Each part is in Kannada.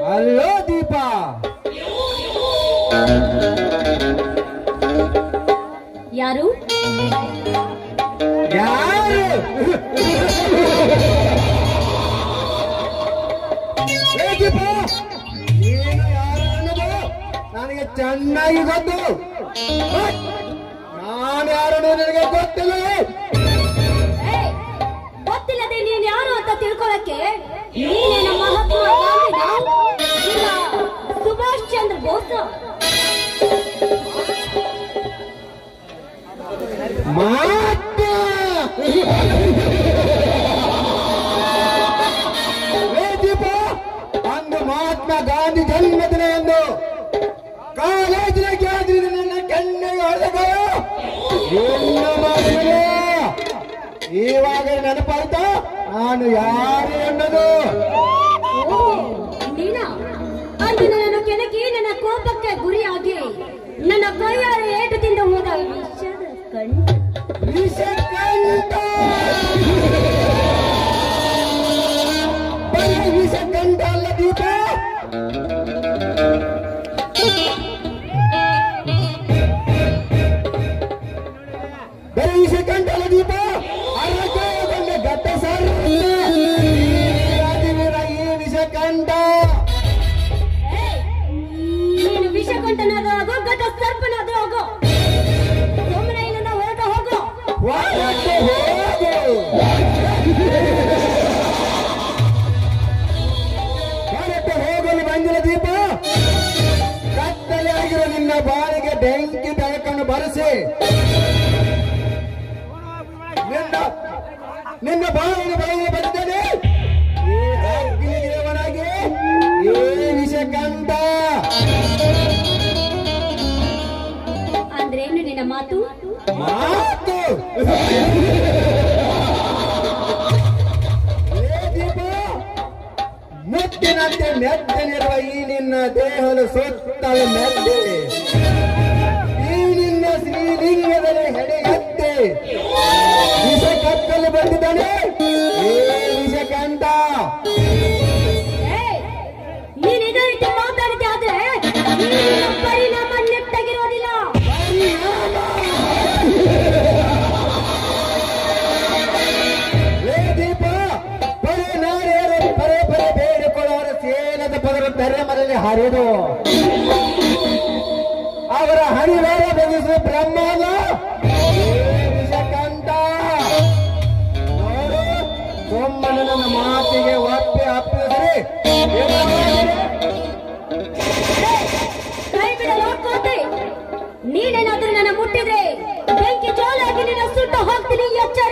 ಅಲ್ಲೋ ದೀಪ ಯಾರು ಯಾರು ಏ ದೀಪ ನೀನು ಯಾರು ಅನ್ನೋದು ನನಗೆ ಚೆನ್ನಾಗಿ ಗೊತ್ತು ಬಟ್ ನಾನು ಯಾರು ಅನ್ನೋದು ನನಗೆ ಗೊತ್ತಿಲ್ಲ ಏಯ್, ಗೊತ್ತಿಲ್ಲದೆ ನೀನ್ ಯಾರು ಅಂತ ತಿಳ್ಕೊಳಕ್ಕೆ ನೀನೇನ ಮಹಾತ್ಮ ಗಾಂಧಿನ ಇಲ್ಲ ಸುಭಾಷ್ ಚಂದ್ರ ಬೋಸ್ ಮಾತ್ರ ಏ ದೀಪ ಅಂದು ಮಹಾತ್ಮ ಗಾಂಧಿ ಜನ್ಮದಿನ ಎಂದು ಕಾಲೇಜಿನ ಕೇಳಿದ್ರೆ ನನ್ನ ಕಣ್ಣಿಗೆ ಹೊಡೆದ ಏನು ಮಾಡಿಲ್ಲ ಇವಾಗ ನೆನಪಾಯ್ತಾ ನಾನು ಯಾರು ಅನ್ನೋದು ಓ ನೀನ ಅಂದು ನನ್ನನ್ನು ಕೆಣಕಿ ನನ್ನ ಕೋಪಕ್ಕೆ ಗುರಿಯಾಗಿ ನನ್ನ ಕೈಯಾರೆ ಏಟು ತಿಂದು ಹೋದ ವಿಷದ ಕಣ್ಣು ವಿಷಕಂಠ ಬರೀ ವಿಷಕಂಠ ಅಲ್ಲ ದೀಪ ಬರೀ ವಿಷಕಂಠ ಅಲ್ಲ ದೀಪ ಅರಕೊಂಡ ಘಟ್ಟ ಸಾರ ಈ ವಿಷಕಂಠ ಏಯ್, ನೀನು ವಿಷಕಂಠನಾದ್ರೂ ಆಗೋ ಗತ ಸರ್ಪನಾದ್ರೂ ಆಗೋ ಸುಮ್ಮನೆ ಇಲ್ಲಿಂದ ಹೊರಟು ಹೋಗು ಹೊರಟು ಹೋಗು ಹೊರಟು ಹೋಗಲು ಬಂದಿಲ್ಲ ದೀಪ ಕತ್ತಲೆ ಆಗಿರೋ ನಿನ್ನ ಬಾಳಿಗೆ ಬೆಂಕಿ ಬೆಳಕನ್ನು ಬರೆಸಿ ನಿನ್ನ ನಿನ್ನ ಬಾಳಿಗೆ ಬೆಳಗ್ಗೆ ಬಂದಿದ್ದೇನೆ ಈ ಅಗ್ನಿ ದೇವನಾಗಿ ಈ ವಿಷಕಂಠ ಅಂದ್ರೇನು ನಿನ್ನ ಮಾತು ಮಾತು ಏ ದೀಪ ಮುತ್ತಿನಂತೆ ಮೆತ್ತನಿರುವ ಈ ನಿನ್ನ ದೇಹದ ಸುತ್ತಲೂ ಮೆತ್ತೆ ಈ ನಿನ್ನ ಶ್ರೀಲಿಂಗದಲ್ಲಿ ಹೆಡೆಗತ್ತೆ ವಿಷ ಕತ್ತಲು ಬಂದಿದ್ದಾನೆ ಏ ವಿಷಕಂಠ ಏಯ್, ನೀನ್ ಇದೇ ರೀತಿ ಮಾತಾಡಿದೆ ಆದ್ರೆ ನಿನ್ನ ಪರಿಣಾಮ ನೆಟ್ಟಗಿರೋದಿಲ್ಲ ಏ ದೀಪ ಪರೇ ನಾರ್ಯರು ಪರೇ ಪರೇ ಬೇಡಿಕೊಳ್ಳುವರ ಸೇನದ ಪದರ ಬೆರಮದಲ್ಲಿ ಹರಿದು ಅವರ ಹಣಿವಾರ ಬದಿಸುವ ಬ್ರಹ್ಮನ ವಿಷಕಂಠ ನೋಡು ಸೋಮನ ನನ್ನ ಮಾತಿಗೆ ಒಪ್ಪಿ ಅಪ್ಪಿಸಿರಿ ಕೈ ಬಿಡಲು ಕೋತಿ ನೀನೇನಾದ್ರೂ ನನ್ನ ಮುಟ್ಟಿದ್ರೆ ಬೆಂಕಿ ಜೋಲಾಗಿ ನಿನ್ನ ಸುಟ್ಟು ಹೋಗ್ತೀನಿ ಎಚ್ಚರ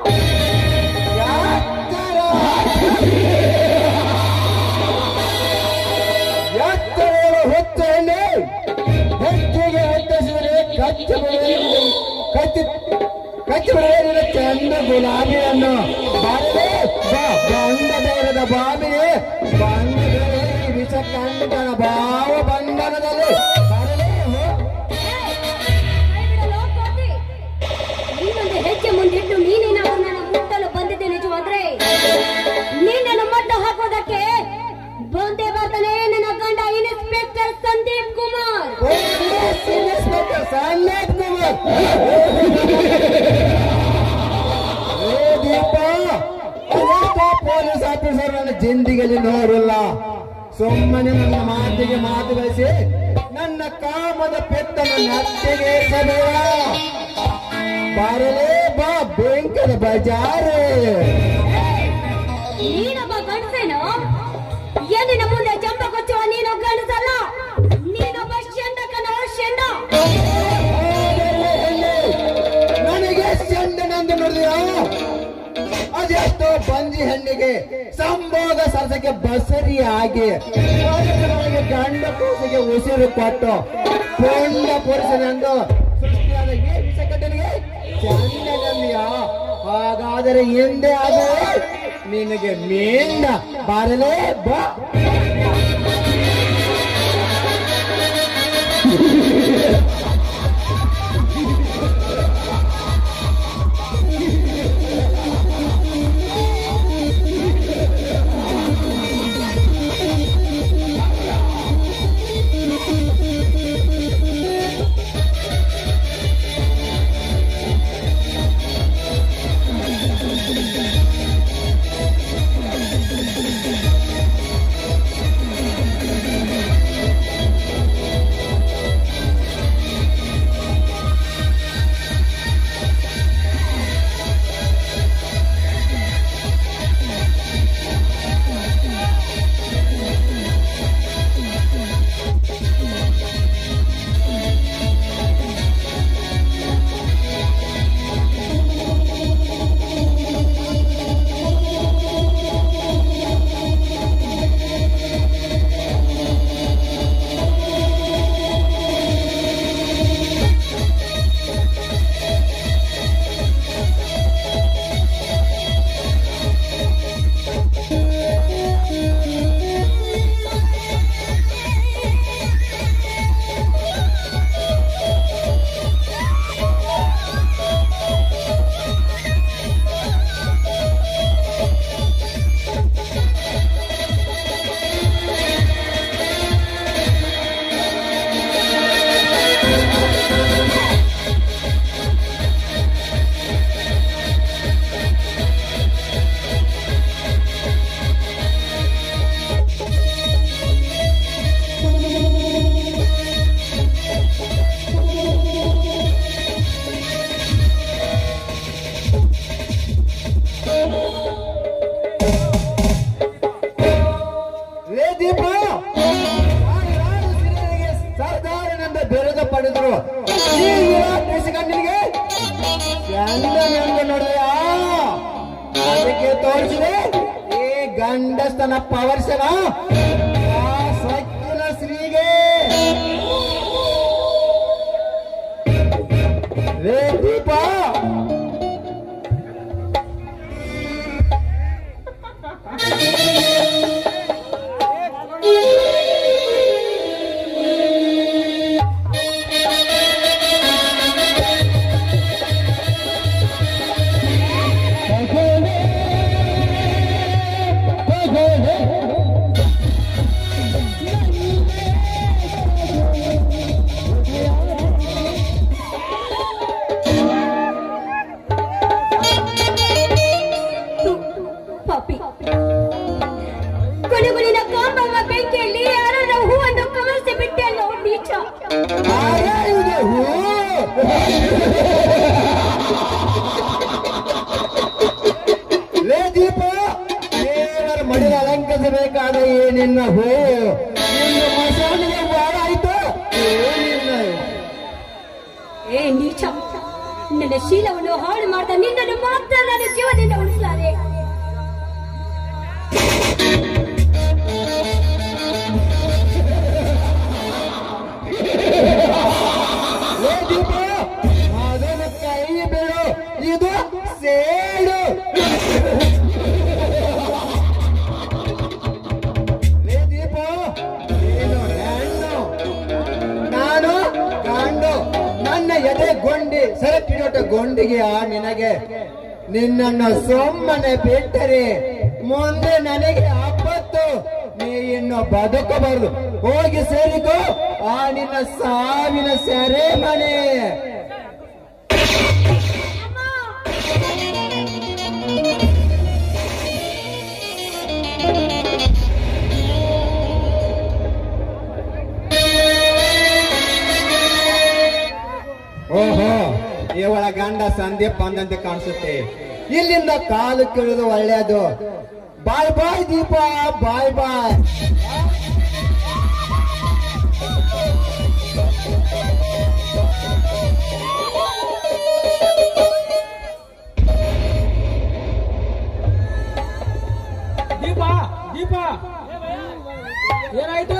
ಎತ್ತರಗಳು ಹೊತ್ತ ಎಣ್ಣೆ ಹೆಚ್ಚಿಗೆ ಹೊತ್ತಿಸಿದರೆ ಕಚ್ಚ ಕಚ್ಚಿ ಕಚ್ಚಿ ಬಿಡುವ ಚಂದ ಗುಲಾಬಿಯನ್ನು ಬಾರದೆ ಬಾ ಬಂದ ಬೇರದ ಬಾಬಿಗೆ ಬಂದ ಬೇರೆ ವಿಷ ಕಂಡನ ಭಾವ ಬಂಧನದಲ್ಲಿ ಬರಲೇ ಹೋ ಕೈ ಬಿಡಲು ಕೋತಿ ನೀನೊಂದು ಹೆಜ್ಜೆ ಮುಂದಿಟ್ಟು ನೀನೇನಾದ್ರೂ ನನ್ನ ಮುಟ್ಟಲು ಬಂದಿದ್ದೆ ನಿಜವಾದ್ರೆ ನಿನ್ನನ್ನು ಮಟ್ಟ ಹಾಕೋದಕ್ಕೆ ಬಂದೇ ಬರ್ತಾನೆ ನನ್ನ ಗಂಡ ಇನ್ಸ್ಪೆಕ್ಟರ್ ಸಂದೀಪ್ ಕುಮಾರ್ ಸಂದೇಶ್ ಕುಮಾರ್ ಏ ದೀಪ ಅದೆಷ್ಟೋ ಪೊಲೀಸ್ ಆಫೀಸರ್ ನನ್ನ ಜಿಂದಿಗೆಯಲ್ಲಿ ನೋಡಿಲ್ಲ ಸುಮ್ಮನೆ ನನ್ನ ಮಾತಿಗೆ ಮಾತು ಗಳಿಸಿ ನನ್ನ ಕಾಮದ ಪೆತ್ತನ ನತ್ತಿಗೆ ಏರಿಸಬೇಡ ಬರಲೇ ಬಾ ಬೆಂಕದ ಬಜಾರೆ ನೀನೊಬ್ಬ ಗಂಡಸೇನು ಏನಿನ ಮುಂದೆ ಜಂಬ ಕೊಚ್ಚುವ ನೀನು ಗಂಡಸಲ್ಲ ನೀನೊಬ್ಬ ಶಂಡಕನ ಶಂಡ ಹೋಗಲೇ ಹೆಣ್ಣೆ. ನನಗೆ ಚಂಡನಂದು ನೋಡಿದ ಅದೆಷ್ಟೋ ಬಂಜಿ ಹೆಣ್ಣಿಗೆ ಸಂಭೋಗ ಸರಸಕ್ಕೆ ಬಸರಿ ಆಗಿ ನನಗೆ ಗಂಡ ಕೂಸಿಗೆ ಉಸಿರು ಕೊಟ್ಟು ಕೊಂಡ ಪುರುಷನೆಂದು ಸೃಷ್ಟಿಯಾದ ಈ ವಿಷಕಟ್ಟನಿಗೆ ಚಂಡನಂದಿಯ ಹಾಗಾದರೆ ಹಿಂದೆ ಆದರೆ ನಿನಗೆ ಮೇಂದ ಬರಲೇ ಬಾ ರೇ ದೀಪ ಸಾವಿರಾರು ಸಿರಿಯರಿಗೆ ಸರ್ದಾರನೆಂದ ಬಿರುದು ಪಡೆದರು ಈ ನಿನಗೆ ಚಂದನೆಂದು ನೋಡಿದೆಯ ಅದಕ್ಕೆ ತೋರಿಸಿದೆ ಈ ಗಂಡಸ್ತನ ಪವರ್ಸನ ಆ ಸ್ವಚ್ಛನ ಶ್ರೀಗೆ ರೇ ದೀಪ ಪಾಪಿ ಕೊನೆಗುಳಿನ ಕಾಂಬವ ಬೆಂಕಿಯಲ್ಲಿ ಯಾರನ್ನ ಹೂವನ್ನು ಕವರಿಸಿ ಬಿಟ್ಟೆಲ್ಲೋ ನೀಚ ಆರೇ ಇದೆ ಹೂ ಲೇ ದೀಪ ದೇವರ ಮಡಿಗೆ ಅಲಂಕರಿಸಬೇಕಾದ ಏನಿನ್ನ ಹೂ ನಿನ್ನ ಮಸಾಲಿಗೆ ಬಾಳ ಆಯ್ತು ಏನಿಲ್ಲ ಏ ನೀಚ ನನ್ನ ಶೀಲವನ್ನು ಹಾಳು ಮಾಡ್ದ ನಿನ್ನನ್ನು ಮಾತ್ರ ನಾನು ಜೀವನದಿಂದ ಉಳಿಸಲಾರೆ ಲೇ ದೀಪ ಅದನ್ನು ಕೈ ಬಿಡು ಇದು ಸೇಡು ಲೇ ದೀಪ ನೀನು ಹೆಣ್ಣು ನಾನು ಗಂಡು ನನ್ನ ಎದೆ ಗೊಂಡಿ ಸರಪಿಡೋಟ ಗೊಂಡಿಗೆ ಆ ನಿನಗೆ ನಿನ್ನನ್ನು ಸುಮ್ಮನೆ ಬಿಟ್ಟರೆ ಮುಂದೆ ನನಗೆ ಆಪತ್ತು ನೀ ಇನ್ನು ಬದುಕಬಾರದು ಹೋಗಿ ಸೇರಿಕೋ ಆ ನಿನ್ನ ಸಾವಿನ ಸೆರೆ ಮನೆ ಓಹೋ ಇವಳ ಗಂಡ ಸಂದೀಪ್ ಬಂದಂತೆ ಕಾಣಿಸುತ್ತೆ ಇಲ್ಲಿಂದ ಕಾಲು ಕಿಳಿದು ಒಳ್ಳೆಯದು ಬಾಯ್ ಬಾಯ್ ದೀಪ ಬಾಯ್ ಬಾಯ್ ದೀಪ ದೀಪ ಏನಾಯ್ತು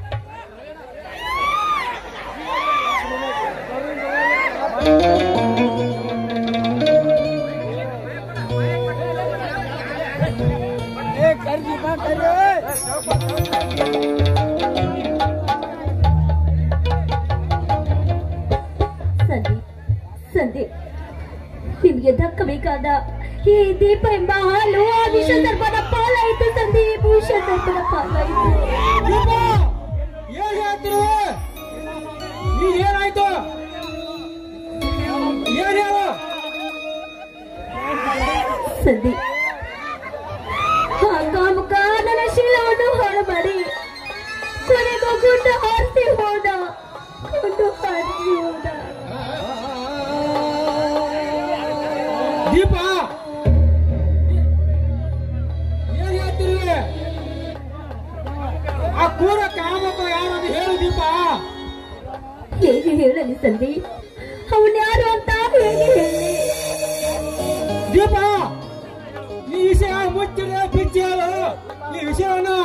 ಸಂದೀಪ್ ಸಂದೀಪ್ ನಿಮ್ಗೆ ದಕ್ಕಬೇಕಾದ ಈ ದೀಪ ಎಂಬ ಹಾಲು ಆ ವಿಷ ಸರ್ಪದ ಪಾಲಾಯಿತು ಸಂದೀಪ್ ವಿಷ ಸರ್ಪದ ಪಾಲಾಯಿತು ದೀಪ ಏನ್ ಹೇಳ್ತೀರಿ ನೀ ಏನಾಯ್ತು ಏನ್ ಹೇಳು ಸಂದೀಪ್ ಆ ಕಾಮುಕ ನನ್ನ ಶೀಲವನ್ನು ಹಾಳು ಮಾಡಿ ಕೊನೆಗೂ ಗುಂಡು ಹಾರಿಸಿ ಹೋದ ಗುಂಡು ಹಾರಿಸಿ ಹೋದ ದೀಪ ಏನ್ ಹೇಳ್ತೀರಿ ಆ ಕೂರ ಕಾಮಕ ಯಾರಂತ ಹೇಳು ದೀಪ ಹೇಗೆ ಹೇಳಲಿ ಸಂದೀಪ್ ಅವನು ಯಾರು ಅಂತ ಹೇಗೆ ಹೇಳಿ ದೀಪ ಈ ವಿಷಯ ಮುಚ್ಚಿದೆ ಬಿಚ್ಚಿ ಹೇಳು ಈ ವಿಷಯವನ್ನು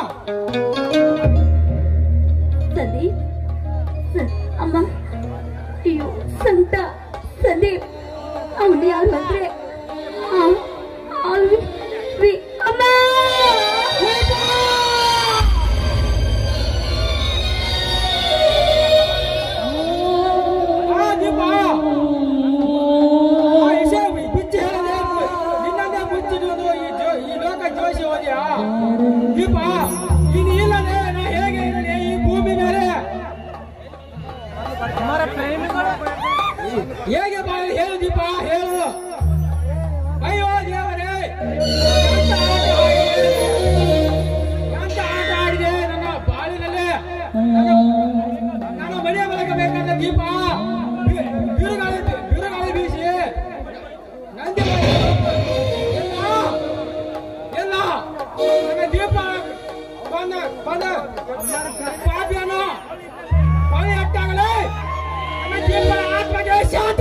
ಸಂದೀಪ್ ಸ- ಅಮ್ಮ ಅಯ್ಯೋ ಸಂತ ಸಂದೀಪ್ ಅವನು ಯಾರು ಅಂದ್ರೆ ಆ- ಆ ವಿ- ವಿ- ಅಮ್ಮ ಆ ದೀಪ ಆ ವಿಷಯ ಬಿಚ್ಚಿ ಹೇಳದೆ ನಿನ್ನನ್ನೇ ಮುಚ್ಚಿಡುವುದು ಈ ಜೋ- ಈ ಲೋಕ ಜೋಶಿ ಹೋದ್ಯಾ ದೀಪ ನೀನು ಬಂದ ಪಾಪಿಯನು ಕೊನೆ ಅಟ್ಟಾಗಲೇ ನಮ್ಮ ಜೀವನ ಆತ್ಮಗೆ ಶಾಂತಿ